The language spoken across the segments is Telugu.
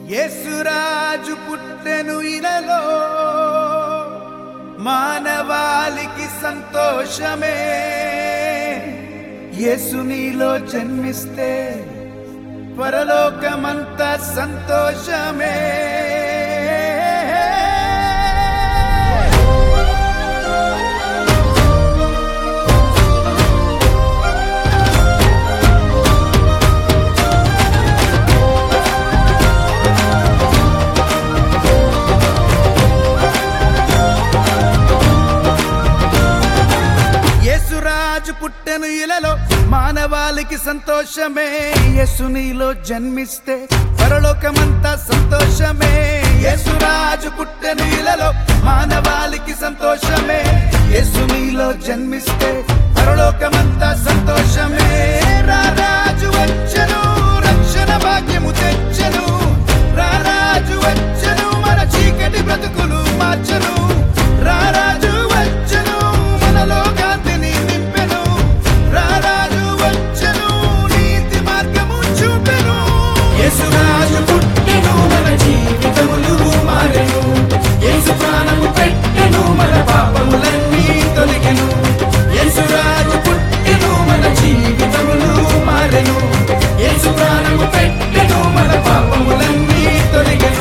యేసురాజు పుట్టెను ఇలలో మానవాళికి సంతోషమే యేసు నీలో జన్మిస్తే పరలోకమంతా సంతోషమే యేసురాజు పుట్టెను ఇలలో మానవాళికి సంతోషమే యేసు నీలో జన్మిస్తే పరలోకమంతా సంతోషమే యేసురాజు పుట్టెను ఇలలో మానవాళికి సంతోషమే యేసు నీలో జన్మిస్తే పరలోకమంతా సంతోషమే రారాజు వచ్చెను రక్షణ భాగ్యము తెచ్చెను రారాజు వచ్చెను మన చీకటి బ్రతుకులు మార్చెను రారాజు వచ్చెను మనలో కాంతిని నింపెను రారాజు వచ్చెను నీతి మార్గము చూపెను యేసురాజు పుట్టెను మన జీవితములు మారెను యేసు ప్రాణము పెట్టెను మన పాపములన్నీ తొలగెను యేసురాజు పుట్టెను మన జీవితములు మారెను యేసు ప్రాణము పెట్టెను మన పాపములన్నీ తొలగెను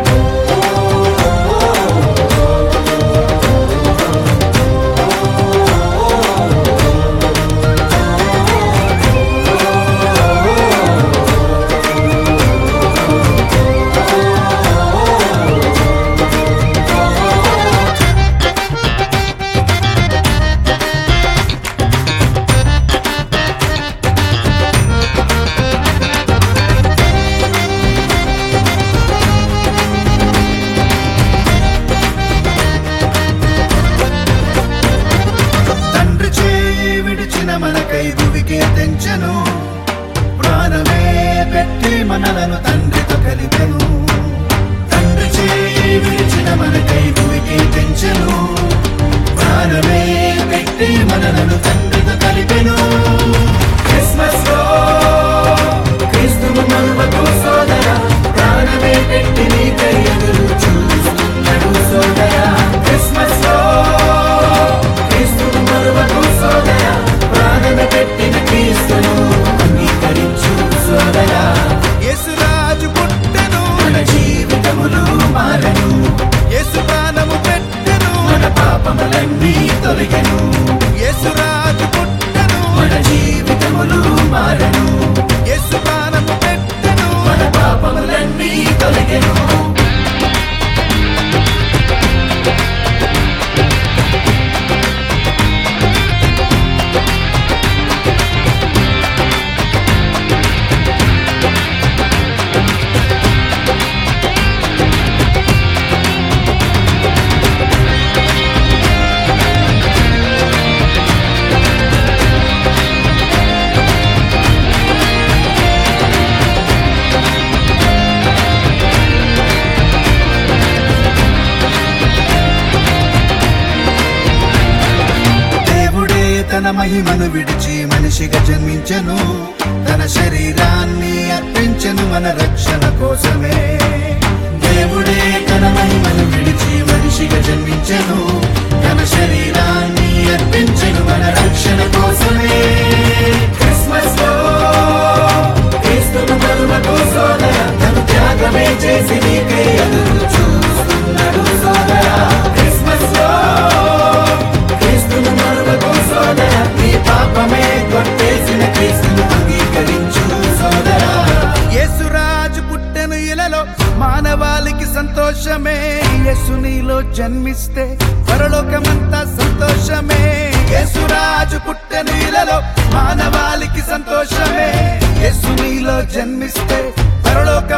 తండ్రి చేయి విడిచిన మనకై భువికే తెంచెను ప్రాణమే పెట్టి మనలను తండ్రితో కలిపెను తండ్రి చేయి విడిచిన మనకై భువికే తెంచెను ప్రాణమే పెట్టి మనలను తండ్రితో కలిపెను క్రిస్మస్ లో క్రీస్తువు మరువకు సోదర ప్రాణమే పెట్టి నీకై ఎదురు చూస్తున్నాడు సోదర క్రిస్మస్ లో క్రీస్తువు మరువకు సోదర ప్రాణమే పెట్టిన క్రీస్తును అంగీకరించు సోదర యేసురాజు పుట్టెను మన జీవితములు మారెను యేసు ప్రాణము పెట్టెను మన పాపములన్నీ తొలగెను యేసురాజు పుట్టెను మన జీవితములు మారెను యేసు ప్రాణము పెట్టెను మన పాపములన్నీ తొలగెను దేవుడే తన మహిమను విడిచి మనిషిగా జన్మించెను తన శరీరాన్ని అర్పించెను మన రక్షణ కోసమే దేవుడే తన మహిమను విడిచి మనిషిగా జన్మించెను తన శరీరాన్ని అర్పించెను మన రక్షణ కోసమే క్రిస్మస్ లో క్రీస్తును మరువకు సోదర తను త్యాగమే చేసి నీకై ఎదురు చూస్తున్నాడు సోదర క్రిస్మస్ లో క్రీస్తును మరువకు సోదర నీ పాపమే కొట్టేసిన క్రీస్తును అంగీకరించు సోదర యేసురాజు పుట్టెను ఇలలో మానవాళికి సంతోషమే యేసు నీలో జన్మిస్తే పరలోకమంతా సంతోషమే యేసురాజు పుట్టెను ఇలలో మానవాళికి సంతోషమే యేసు నీలో జన్మిస్తే పరలోక